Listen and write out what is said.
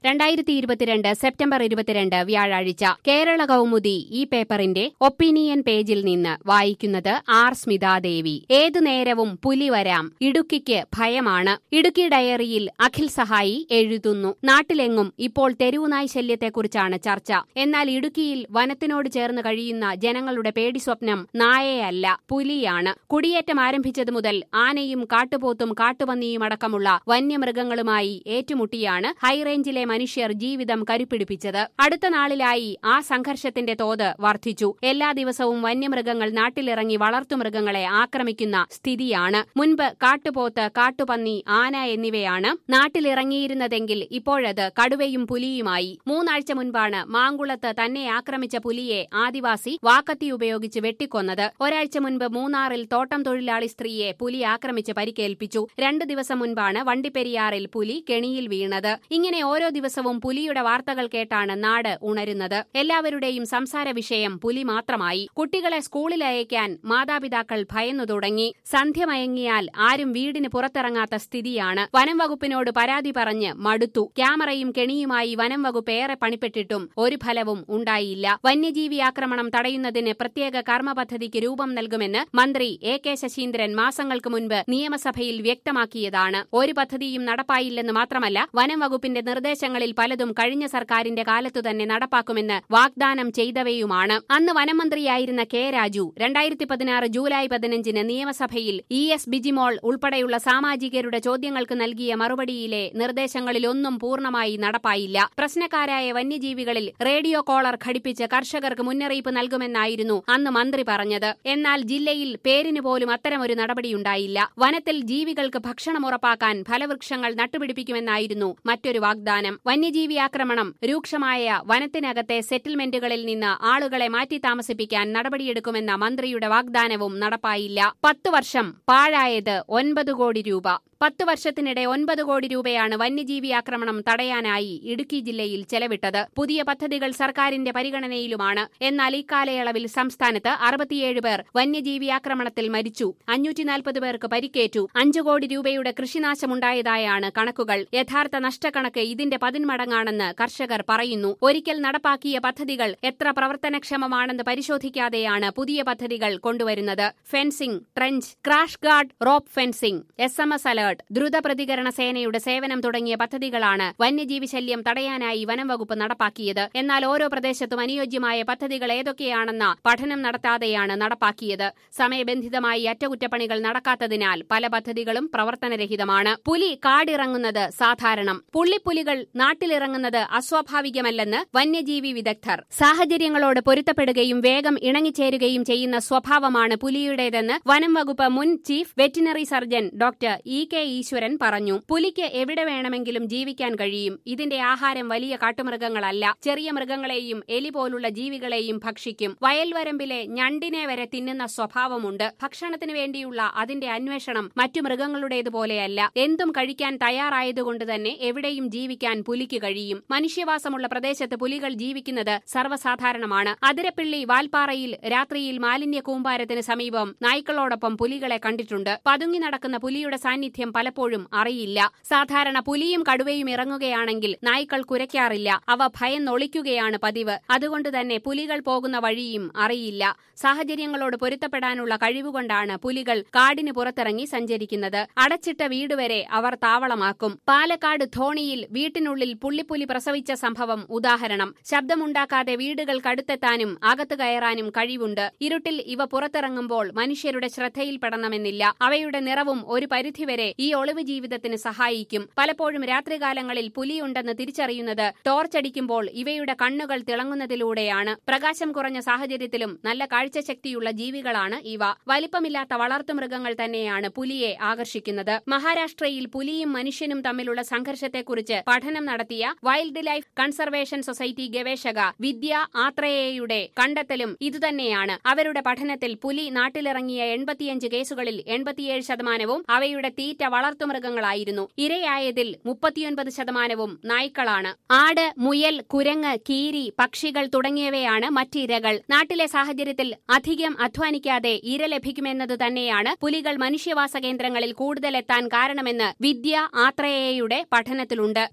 രണ്ടായിരത്തി ഇരുപത്തിരണ്ട് സെപ്റ്റംബർ ഇരുപത്തിരണ്ട് വ്യാഴാഴ്ച കേരള കൗമുദി ഈ പേപ്പറിന്റെ ഒപ്പീനിയൻ പേജിൽ നിന്ന് വായിക്കുന്നത് ആർ സ്മിതാദേവി ഏതു നേരവും പുലി വരാം ഇടുക്കിക്ക് ഭയമാണ് ഇടുക്കി ഡയറിയിൽ അഖിൽ സഹായി എഴുതുന്നു നാട്ടിലെങ്ങും ഇപ്പോൾ തെരുവുനായ് ശല്യത്തെക്കുറിച്ചാണ് ചർച്ച എന്നാൽ ഇടുക്കിയിൽ വനത്തിനോട് ചേർന്ന് കഴിയുന്ന ജനങ്ങളുടെ പേടി സ്വപ്നം നായയല്ല പുലിയാണ് കുടിയേറ്റം ആരംഭിച്ചതു മുതൽ ആനയും കാട്ടുപോത്തും കാട്ടുപന്നിയും അടക്കമുള്ള വന്യമൃഗങ്ങളുമായി ഏറ്റുമുട്ടിയാണ് ഹൈറേഞ്ചിലെ മനുഷ്യർ ജീവിതം കരുപ്പിടിപ്പിച്ചത് അടുത്ത നാളിലായി ആ സംഘർഷത്തിന്റെ തോത് വർദ്ധിച്ചു എല്ലാ ദിവസവും വന്യമൃഗങ്ങൾ നാട്ടിലിറങ്ങി വളർത്തുമൃഗങ്ങളെ ആക്രമിക്കുന്ന സ്ഥിതിയാണ് മുൻപ് കാട്ടുപോത്ത് കാട്ടുപന്നി ആന എന്നിവയാണ് നാട്ടിലിറങ്ങിയിരുന്നതെങ്കിൽ ഇപ്പോഴത് കടുവയും പുലിയുമായി മൂന്നാഴ്ച മുൻപാണ് മാങ്കുളത്ത് തന്നെ ആക്രമിച്ച പുലിയെ ആദിവാസി വാക്കത്തി ഉപയോഗിച്ച് വെട്ടിക്കൊന്നത് ഒരാഴ്ച മുൻപ് മൂന്നാറിൽ തോട്ടം തൊഴിലാളി സ്ത്രീയെ പുലി ആക്രമിച്ച് പരിക്കേൽപ്പിച്ചു രണ്ടു ദിവസം മുൻപാണ് വണ്ടിപ്പെരിയാറിൽ പുലി കെണിയിൽ വീണത് ഇങ്ങനെ ഓരോ ദിവസവും പുലിയുടെ വാർത്തകൾ കേട്ടാണ് നാട് ഉണരുന്നത് എല്ലാവരുടെയും സംസാര വിഷയം പുലി മാത്രമായി കുട്ടികളെ സ്കൂളിൽ അയക്കാൻ മാതാപിതാക്കൾ ഭയന്നു തുടങ്ങി സന്ധ്യ മയങ്ങിയാൽ ആരും വീടിന് പുറത്തിറങ്ങാത്ത സ്ഥിതിയാണ് വനം വകുപ്പിനോട് പരാതി പറഞ്ഞ് മടുത്തു ക്യാമറയും കെണിയുമായി വനം വകുപ്പ് ഏറെ പണിപ്പെട്ടിട്ടും ഒരു ഫലവും ഉണ്ടായില്ല വന്യജീവി ആക്രമണം തടയുന്നതിന് പ്രത്യേക കർമ്മ പദ്ധതിക്ക് രൂപം നൽകുമെന്ന് മന്ത്രി എ കെ ശശീന്ദ്രൻ മാസങ്ങൾക്ക് മുൻപ് നിയമസഭയിൽ വ്യക്തമാക്കിയതാണ് ഒരു പദ്ധതിയും നടപ്പായില്ലെന്ന് മാത്രമല്ല വനം വകുപ്പിന്റെ നിർദ്ദേശങ്ങളിൽ പലതും കഴിഞ്ഞ സർക്കാരിന്റെ കാലത്തു തന്നെ നടപ്പാക്കുമെന്ന് വാഗ്ദാനം ചെയ്തവയുമാണ് അന്ന് വനമന്ത്രിയായിരുന്ന കെ രാജു രണ്ടായിരത്തി പതിനാറ് ജൂലൈ പതിനഞ്ചിന് നിയമസഭയിൽ ഇ എസ് ബിജിമോൾ ഉൾപ്പെടെയുള്ള സാമാജികരുടെ ചോദ്യങ്ങൾക്ക് നൽകിയ മറുപടിയിലെ നിർദ്ദേശങ്ങളിലൊന്നും പൂർണ്ണമായി നടപ്പായില്ല പ്രശ്നക്കാരായ വന്യജീവികളിൽ റേഡിയോ കോളർ ഘടിപ്പിച്ച് കർഷകർക്ക് മുന്നറിയിപ്പ് നൽകുമെന്നായിരുന്നു അന്ന് മന്ത്രി പറഞ്ഞത് എന്നാൽ ജില്ലയിൽ പേരിന് പോലും അത്തരമൊരു നടപടിയുണ്ടായില്ല വനത്തിൽ ജീവികൾക്ക് ഭക്ഷണം ഉറപ്പാക്കാൻ ഫലവൃക്ഷങ്ങൾ നട്ടുപിടിപ്പിക്കുമെന്നായിരുന്നു മറ്റൊരു വാഗ്ദാനം വന്യജീവി ആക്രമണം രൂക്ഷമായ വനത്തിനകത്തെ സെറ്റിൽമെന്റുകളിൽ നിന്ന് ആളുകളെ മാറ്റി താമസിപ്പിക്കാൻ നടപടിയെടുക്കുമെന്ന മന്ത്രിയുടെ വാഗ്ദാനവും നടപ്പായില്ല പത്തു വർഷം പാഴായത് ഒൻപത് കോടി രൂപ പത്ത് വർഷത്തിനിടെ ഒൻപത് കോടി രൂപയാണ് വന്യജീവി ആക്രമണം തടയാനായി ഇടുക്കി ജില്ലയിൽ ചെലവിട്ടത് പുതിയ പദ്ധതികൾ സർക്കാരിന്റെ പരിഗണനയിലുമാണ് എന്നാൽ ഇക്കാലയളവിൽ സംസ്ഥാനത്ത് അറുപത്തിയേഴ് പേർ വന്യജീവി ആക്രമണത്തിൽ മരിച്ചു അഞ്ഞൂറ്റിനാൽപ്പത് പേർക്ക് പരിക്കേറ്റു അഞ്ചു കോടി രൂപയുടെ കൃഷിനാശമുണ്ടായതായാണ് കണക്കുകൾ യഥാർത്ഥ നഷ്ടക്കണക്ക് ഇതിന്റെ പതിന്മടങ്ങാണെന്ന് കർഷകർ പറയുന്നു ഒരിക്കൽ നടപ്പാക്കിയ പദ്ധതികൾ എത്ര പ്രവർത്തനക്ഷമമാണെന്ന് പരിശോധിക്കാതെയാണ് പുതിയ പദ്ധതികൾ കൊണ്ടുവരുന്നത് fencing trench crash guard rope fencing S M S alert ദ്രുത പ്രതികരണ സേനയുടെ സേവനം തുടങ്ങിയ പദ്ധതികളാണ് വന്യജീവി ശല്യം തടയാനായി വനം വകുപ്പ് നടപ്പാക്കിയത് എന്നാൽ ഓരോ പ്രദേശത്തും അനുയോജ്യമായ പദ്ധതികൾ ഏതൊക്കെയാണെന്ന പഠനം നടത്താതെയാണ് നടപ്പാക്കിയത് സമയബന്ധിതമായി അറ്റകുറ്റപ്പണികൾ നടക്കാത്തതിനാൽ പല പദ്ധതികളും പ്രവർത്തനരഹിതമാണ് പുലി കാടിറങ്ങുന്നത് സാധാരണം പുള്ളിപ്പുലികൾ നാട്ടിലിറങ്ങുന്നത് അസ്വാഭാവികമല്ലെന്ന് വന്യജീവി വിദഗ്ധർ സാഹചര്യങ്ങളോട് പൊരുത്തപ്പെടുകയും വേഗം ഇണങ്ങിച്ചേരുകയും ചെയ്യുന്ന സ്വഭാവമാണ് പുലിയുടേതെന്ന് വനം വകുപ്പ് മുൻ chief veterinary surgeon doctor E K Eshwaran പറഞ്ഞു പുലിക്ക് എവിടെ വേണമെങ്കിലും ജീവിക്കാൻ കഴിയും ഇതിന്റെ ആഹാരം വലിയ കാട്ടുമൃഗങ്ങളല്ല ചെറിയ മൃഗങ്ങളെയും എലി പോലുള്ള ജീവികളെയും ഭക്ഷിക്കും വയൽവരമ്പിലെ ഞണ്ടിനെ വരെ തിന്നുന്ന സ്വഭാവമുണ്ട് ഭക്ഷണത്തിന് വേണ്ടിയുള്ള അതിന്റെ അന്വേഷണം മറ്റു മൃഗങ്ങളുടേതുപോലെയല്ല എന്തും കഴിക്കാൻ തയ്യാറായതുകൊണ്ട് തന്നെ എവിടെയും ജീവിക്കാൻ പുലിക്ക് കഴിയും മനുഷ്യവാസമുള്ള പ്രദേശത്ത് പുലികൾ ജീവിക്കുന്നത് സർവ്വസാധാരണമാണ് അതിരപ്പിള്ളി വാൽപ്പാറയിൽ രാത്രിയിൽ മാലിന്യ കൂമ്പാരത്തിന് സമീപം നായ്ക്കളോടൊപ്പം പുലികളെ കണ്ടിട്ടുണ്ട് പതുങ്ങി നടക്കുന്ന പുലിയുടെ സാന്നിധ്യം പലപ്പോഴും അറിയില്ല സാധാരണ പുലിയും കടുവയും ഇറങ്ങുകയാണെങ്കിൽ നായ്ക്കൾ കുരയ്ക്കാറില്ല അവ ഭയം നൊളിക്കുകയാണ് പതിവ് അതുകൊണ്ട് തന്നെ പുലികൾ പോകുന്ന വഴിയും അറിയില്ല സാഹചര്യങ്ങളോട് പൊരുത്തപ്പെടാനുള്ള കഴിവുകൊണ്ടാണ് പുലികൾ കാടിന് പുറത്തിറങ്ങി സഞ്ചരിക്കുന്നത് അടച്ചിട്ട വീട് വരെ അവർ താവളമാക്കും പാലക്കാട് ധോണിയിൽ വീട്ടിനുള്ളിൽ പുള്ളിപ്പുലി പ്രസവിച്ച സംഭവം ഉദാഹരണം ശബ്ദമുണ്ടാക്കാതെ വീടുകൾക്കടുത്തെത്താനും അകത്ത് കയറാനും കഴിവുണ്ട് ഇരുട്ടിൽ ഇവ പുറത്തിറങ്ങുമ്പോൾ മനുഷ്യരുടെ ശ്രദ്ധയിൽപ്പെടണമെന്നില്ല അവയുടെ നിറവും ഒരു പരിധിവരെ ഈ ഒളിവ് ജീവിതത്തിന് സഹായിക്കും പലപ്പോഴും രാത്രികാലങ്ങളിൽ പുലിയുണ്ടെന്ന് തിരിച്ചറിയുന്നത് ടോർച്ചടിക്കുമ്പോൾ ഇവയുടെ കണ്ണുകൾ തിളങ്ങുന്നതിലൂടെയാണ് പ്രകാശം കുറഞ്ഞ സാഹചര്യത്തിലും നല്ല കാഴ്ചശക്തിയുള്ള ജീവികളാണ് ഇവ വലിപ്പമില്ലാത്ത വളർത്തുമൃഗങ്ങൾ തന്നെയാണ് പുലിയെ ആകർഷിക്കുന്നത് മഹാരാഷ്ട്രയിൽ പുലിയും മനുഷ്യനും തമ്മിലുള്ള സംഘർഷത്തെക്കുറിച്ച് പഠനം നടത്തിയ വൈൽഡ് ലൈഫ് കൺസർവേഷൻ സൊസൈറ്റി ഗവേഷക വിദ്യ ആത്രേയയുടെ കണ്ടെത്തലും ഇതുതന്നെയാണ് അവരുടെ പഠനത്തിൽ പുലി നാട്ടിലിറങ്ങിയ എൺപത്തിയഞ്ച് കേസുകളിൽ എൺപത്തിയേഴ് ശതമാനവും അവയുടെ തീറ്റ വളർത്തുമൃഗങ്ങളായിരുന്നു ഇരയായതിൽ മുപ്പത്തിയൊൻപത് ശതമാനവും നായ്ക്കളാണ് ആട് മുയൽ കുരങ്ങ് കീരി പക്ഷികൾ തുടങ്ങിയവയാണ് മറ്റിരകൾ നാട്ടിലെ സാഹചര്യത്തിൽ അധികം അധ്വാനിക്കാതെ ഇര ലഭിക്കുമെന്നത് തന്നെയാണ് പുലികൾ മനുഷ്യവാസ കേന്ദ്രങ്ങളിൽ കൂടുതലെത്താൻ കാരണമെന്ന് വിദ്യ ആത്രേയയുടെ പഠനത്തിലുണ്ട്